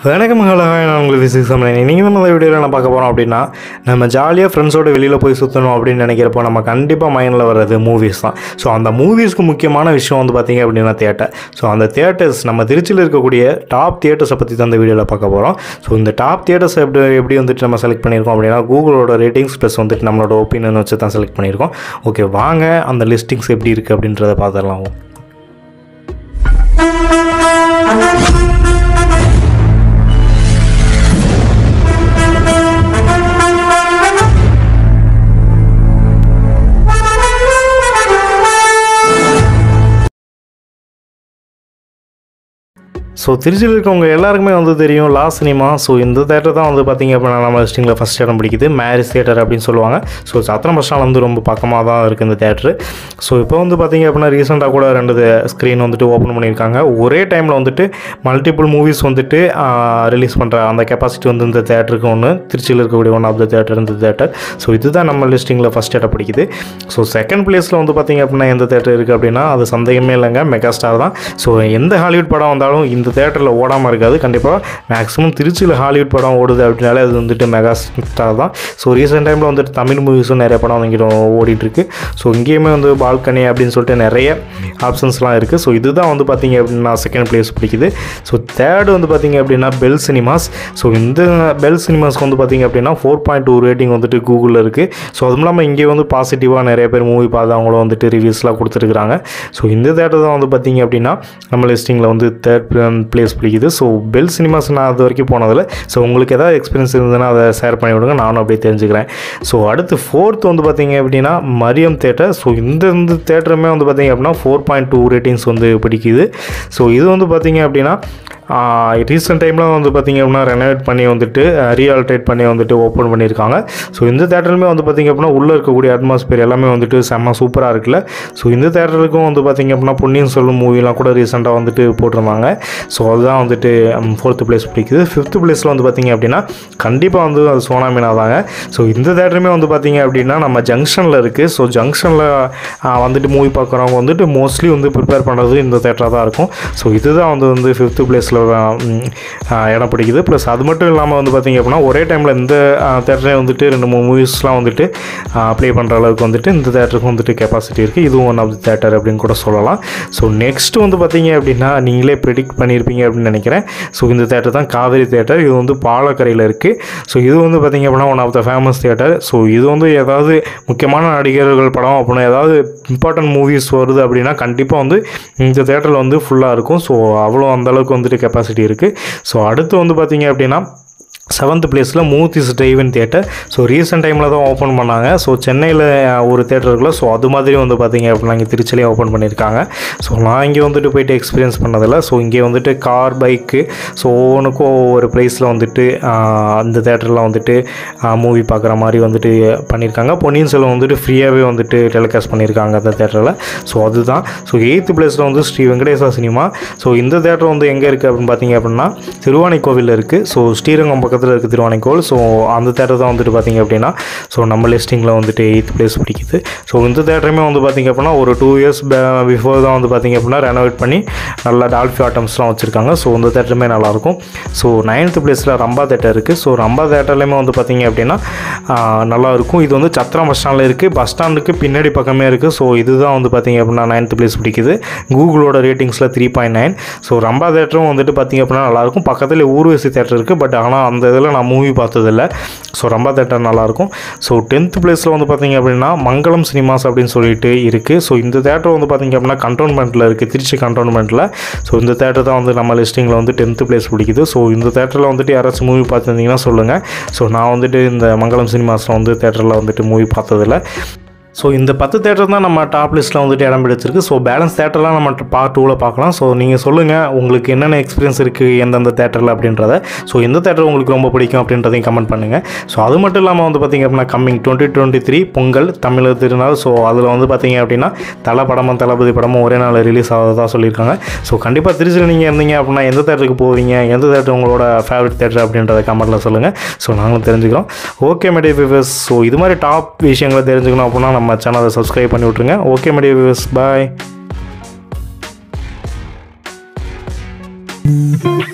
வணக்கம் ஹலோ நான் உங்களுக்கு விசிக் சமயம் நீங்கள் நம்ம வீடியோவில் என்ன பார்க்க போகிறோம் அப்படின்னா நம்ம ஜாலியாக ஃப்ரெண்ட்ஸோட வெளியில் போய் சுற்றணும் அப்படின்னு நினைக்கிறப்போ நம்ம கண்டிப்பாக மைண்டில் வர்றது மூவிஸ் தான் ஸோ அந்த மூவிஸ்க்கு முக்கியமான விஷயம் வந்து பார்த்திங்க அப்படின்னா தேட்டர் ஸோ அந்த தேட்டர்ஸ் நம்ம திருச்சியில் இருக்கக்கூடிய டாப் தியேட்டர்ஸை பற்றி தான் இந்த வீடியோவில் பார்க்க போகிறோம் ஸோ இந்த டாப் தியேட்டர்ஸ் எப்படி எப்படி வந்துட்டு நம்ம செலக்ட் பண்ணியிருக்கோம் அப்படின்னா கூகுளோட ரேட்டிங்ஸ் ப்ளஸ் வந்துட்டு நம்மளோட ஒப்பீனியன் வச்சு தான் செலக்ட் பண்ணியிருக்கோம் ஓகே வாங்க அந்த லிஸ்டிங்ஸ் எப்படி இருக்குது அப்படின்றத பார்த்துடலாம் ஸோ திருச்சியில் இருக்கவங்க எல்லாருக்குமே வந்து தெரியும் லா சினிமா ஸோ இந்த தேட்டர் தான் வந்து பார்த்திங்க அப்படின்னா நம்ம லிஸ்டிங்கில் ஃபஸ்ட் இடம் பிடிக்குது மேரிஸ் தேட்டர் அப்படின்னு சொல்லுவாங்க ஸோ சத்திரம் பஸ் ஸ்டாண்ட் வந்து ரொம்ப பக்கமாக தான் இருக்குது இந்த தேட்டரு ஸோ இப்போ வந்து பார்த்திங்க அப்படின்னா ரீசெண்டாக கூட ரெண்டு ஸ்க்ரீன் வந்துட்டு ஓப்பன் பண்ணியிருக்காங்க ஒரே டைமில் வந்துட்டு மல்டிபிள் மூவிஸ் வந்துட்டு ரிலீஸ் பண்ணுற அந்த கெப்பாசிட்டி வந்து இந்த தேட்டருக்கு ஒன்று திருச்சியில் இருக்கக்கூடிய ஒன் ஆஃப் த தேட்டர் இந்த தேட்டர் ஸோ இதுதான் நம்ம லிஸ்டிங்கில் ஃபஸ்ட் இடம் பிடிக்குது ஸோ செகண்ட் பிளேஸில் வந்து பார்த்திங்க அப்படின்னா எந்த தேட்டர் இருக்குது அப்படின்னா அது சந்தேகமே இல்லைங்க மெகா ஸ்டார் தான் ஸோ எந்த ஹாலிவுட் படம் வந்தாலும் இந்த தேட்டரில் ஓடாமல் இருக்காது கண்டிப்பாக மேக்ஸிமம் திருச்சியில் ஹாலிவுட் படம் ஓடுது அப்படின்னாலே அது வந்துட்டு மெகா ஸ்டார் தான் ஸோ ரீசெண்ட் டைமில் வந்துட்டு தமிழ் மூவிஸும் நிறைய படம் இங்கே ஓடிட்டுருக்கு ஸோ இங்கேயுமே வந்து பால்கனி அப்படின்னு சொல்லிட்டு நிறைய ஆப்ஷன்ஸ்லாம் இருக்குது ஸோ இதுதான் வந்து பார்த்திங்க அப்படின்னா செகண்ட் பிளேஸ் பிடிக்குது ஸோ தேர்டு வந்து பார்த்திங்க அப்படின்னா பெல் சினிமாஸ் ஸோ இந்த பெல் சினிமாஸ்க்கு வந்து பார்த்திங்க அப்படின்னா ஃபோர் பாயிண்ட் டூ ரேட்டிங் வந்துட்டு கூகுளில் இருக்குது ஸோ அதுவும் இல்லாமல் இங்கே வந்து பாசிட்டிவாக நிறைய பேர் மூவி பார்த்து அவங்களும் வந்துட்டு ரிவ்யூஸ்லாம் கொடுத்துருக்குறாங்க ஸோ இந்த தேட்டர் தான் வந்து பார்த்திங்க அப்படின்னா நம்ம லிஸ்டிங்கில் வந்து தேர்ட் பிளேஸ் பிடிக்குது ஸோ பெல் சினிமாஸ் நான் அது வரைக்கும் போனதில் ஸோ உங்களுக்கு ஏதாவது எக்ஸ்பீரியன்ஸ் இருந்ததுன்னா அதை ஷேர் பண்ணி விடுங்க நானும் அப்படியே தெரிஞ்சுக்கிறேன் ஸோ அடுத்து ஃபோர்த் வந்து பார்த்திங்க அப்படின்னா மரியம் தேட்டர் ஸோ இந்த இந்த தேட்டருமே வந்து பார்த்திங்க அப்படின்னா ஃபோர் பாயிண்ட் டூ ரேட்டிங்ஸ் வந்து பிடிக்குது ஸோ இது வந்து பார்த்திங்க அப்படின்னா ரீசெண்ட் டைமில் வந்து பார்த்திங்க அப்படின்னா ரெனோவேட் பண்ணி வந்துட்டு ரீஆல்ட்ரேட் பண்ணி வந்துட்டு ஓப்பன் பண்ணியிருக்காங்க ஸோ இந்த தேட்டருமே வந்து பார்த்திங்க அப்படின்னா உள்ளே இருக்கக்கூடிய அட்மாஸ்பியர் எல்லாமே வந்துட்டு செம்ம சூப்பராக இருக்குல்ல ஸோ இந்த தேட்டருக்கும் வந்து பார்த்திங்க அப்படின்னா பொன்னியின் செல்வன் மூவிலாம் கூட ரீசெண்டாக வந்துட்டு போட்டிருந்தாங்க ஸோ அதுதான் வந்துட்டு ஃபோர்த்து பிளேஸ் பிடிக்குது ஃபிஃப்த்து பிளேஸில் வந்து பார்த்திங்க அப்படின்னா கண்டிப்பாக வந்து அது சோனா மீனா தாங்க ஸோ இந்த தேட்டருமே வந்து பார்த்திங்க அப்படின்னா நம்ம ஜங்ஷனில் இருக்குது ஸோ ஜங்ஷனில் வந்துட்டு மூவி பார்க்குறவங்க வந்துட்டு மோஸ்ட்லி வந்து ப்ரிப்பேர் பண்ணுறது இந்த தேட்டராக தான் இருக்கும் ஸோ இதுதான் வந்து வந்து ஃபிஃப்த்து பிளேஸில் இடம் பிடிக்குது ப்ளஸ் அது மட்டும் இல்லாமல் வந்து பார்த்திங்க அப்படின்னா ஒரே டைமில் இந்த தேட்டரே வந்துட்டு ரெண்டு மூணு மூவிஸ்லாம் வந்துட்டு ப்ளே பண்ணுற அளவுக்கு வந்துட்டு இந்த தேட்டருக்கு வந்துட்டு கெப்பாசிட்டி இருக்குது இதுவும் ஒன் ஆஃப் தி தேட்டர் அப்படின்னு கூட சொல்லலாம் ஸோ நெக்ஸ்ட் வந்து பார்த்திங்க அப்படின்னா நீங்களே ப்ரெடிக்ட் பண்ணியிருப்பீங்க அப்படின்னு நினைக்கிறேன் ஸோ இந்த தேட்டர் தான் காவேரி தேட்டர் இது வந்து பாலக்கரையில் இருக்குது ஸோ இது வந்து பார்த்திங்க அப்படின்னா one of the famous theatre so இது வந்து ஏதாவது முக்கியமான நடிகர்கள் படம் அப்படின்னா ஏதாவது இம்பார்ட்டன்ட் மூவிஸ் வருது அப்படின்னா கண்டிப்பாக வந்து இந்த தேட்டரில் வந்து ஃபுல்லாக இருக்கும் ஸோ அவ்வளோ அந்தளவுக்கு வந்துட்டு கெப்பாசிட்டி இருக்குது ஸோ அடுத்து வந்து பார்த்திங்க அப்படின்னா செவன்த் பிளேஸில் Murthy's drive-in theatre so recent டைமில் தான் ஓப்பன் பண்ணாங்க ஸோ சென்னையில் ஒரு தேட்டர் இருக்குல்ல ஸோ அது மாதிரி வந்து பார்த்திங்க அப்படின்னா இங்கே திருச்சிலையும் ஓப்பன் பண்ணியிருக்காங்க ஸோ நான் இங்கே வந்துட்டு போயிட்டு எக்ஸ்பீரியன்ஸ் பண்ணதில்லை ஸோ இங்கே வந்துட்டு கார் பைக்கு ஸோ ஒவ்வொன்றுக்கும் ஒவ்வொரு ப்ரைஸில் வந்துட்டு அந்த தேட்டரில் வந்துட்டு மூவி பார்க்குற மாதிரி வந்துட்டு பண்ணியிருக்காங்க பொன்னியின் செல்வன் வந்துட்டு ஃப்ரீயாகவே வந்துட்டு டெலிகாஸ்ட் பண்ணியிருக்காங்க அந்த தேட்டரில் ஸோ அதுதான் ஸோ எயித்து பிளேஸில் வந்து ஸ்ரீ வெங்கடேசா சினிமா ஸோ இந்த தேட்டர் வந்து எங்கே இருக்குது அப்படின்னு பார்த்தீங்க அப்படின்னா திருவானைக்கோவிலில் இருக்குது ஸோ ஸ்ரீரங்கம் பக்கத்தில் இருக்குது திருவானைக்கோவில் ஸோ அந்த தேட்டர் தான் வந்துட்டு பார்த்திங்க அப்படின்னா ஸோ நம்ம லிஸ்டிங்கில் வந்துட்டு எயித் பிளேஸ் பிடிக்குது ஸோ இந்த தேட்டருமே வந்து பார்த்திங்க அப்படின்னா ஒரு டூ இயர்ஸ் பிஃபோர் தான் வந்து பார்த்திங்க அப்படின்னா ரெனோவேட் பண்ணி நல்லா டால்ஃபி ஆட்டம்ஸ்லாம் வச்சுருக்காங்க ஸோ இந்த தேட்டருமே நல்லாயிருக்கும் ஸோ நைன்த் பிளேஸில் ரம்பா தேட்டர் இருக்குது ஸோ ரம்பா தேட்டர்லேயுமே வந்து பார்த்திங்க அப்படின்னா நல்லாயிருக்கும் இது வந்து சத்திரம் பஸ் ஸ்டாண்டில் இருக்குது பஸ் ஸ்டாண்டுக்கு பின்னாடி பக்கமே இருக்குது ஸோ இதுதான் வந்து பார்த்திங்க அப்படின்னா நைன்த் பிளேஸ் பிடிக்குது கூகுளோட ரேட்டிங்ஸில் three point nine so Rambha தேட்டரும் வந்துட்டு பார்த்திங்க அப்படின்னா நல்லாயிருக்கும் பக்கத்தில் ஊர்வசி தேட்டர் இருக்குது பட் ஆனால் அந்த இதில் நான் மூவி பார்த்ததில்ல ஸோ ரம்பா தேட்டர் நல்லாயிருக்கும் ஸோ டென்த் பிளேஸில் வந்து பார்த்திங்க அப்படின்னா மங்களம் சினிமாஸ் அப்படின்னு சொல்லிட்டு இருக்குது ஸோ இந்த தேட்டர் வந்து பார்த்திங்க அப்படின்னா கண்டோன்மெண்ட்டில் இருக்குது திருச்சி கண்டோன்மெண்ட்டில் ஸோ இந்த தேட்டர் தான் வந்து நம்ம லிஸ்டிங்கில் வந்து டென்த்து பிளேஸ் பிடிக்குது ஸோ இந்த தேட்டரில் வந்துட்டு யாராச்சும் மூவி பார்த்துருந்தீங்கன்னா சொல்லுங்கள் ஸோ நான் வந்துட்டு இந்த மங்களம் சினிமாஸில் வந்து தேட்டரில் வந்துட்டு மூவி பார்த்ததில்ல ஸோ இந்த பத்து தேட்டர் தான் நம்ம டாப் லிஸ்ட்டில் வந்துட்டு இடம் பிடிச்சிருக்கு ஸோ பேலன்ஸ் தேட்டர்லாம் நம்ம பார்ட் டூவில் பார்க்கலாம் ஸோ நீங்கள் சொல்லுங்கள் உங்களுக்கு என்னென்ன எக்ஸ்பீரியன்ஸ் இருக்குது எந்தெந்த தேட்டரில் அப்படின்றத ஸோ எந்த தேட்டர் உங்களுக்கு ரொம்ப பிடிக்கும் அப்படின்றதையும் கமெண்ட் பண்ணுங்கள் ஸோ அது மட்டும் இல்லாமல் வந்து பார்த்திங்க அப்படின்னா coming twenty twenty three Pongal தமிழர் திருநாள் ஸோ அதில் வந்து பார்த்திங்க அப்படின்னா தலை படமும் தளபதி படமும் ஒரே நாள் ரிலீஸ் ஆகிறதா சொல்லியிருக்காங்க ஸோ கண்டிப்பாக திருச்சியில் நீங்கள் இருந்தீங்க அப்படின்னா எந்த தேட்டருக்கு போவீங்க எந்த தேட்டர் உங்களோட ஃபேவரட் தேட்டர் அப்படின்றத கமெண்ட்டில் சொல்லுங்கள் ஸோ நாங்களும் தெரிஞ்சுக்கிறோம் ஓகே மேடே விவர்ஸ் ஸோ இது மாதிரி டாப் விஷயங்களை தெரிஞ்சுக்கணும் அப்படின்னா நம்ம சேனலை சப்ஸ்கிரைப் பண்ணி விட்ருங்க ஓகே மேடே விவர்ஸ் பாய்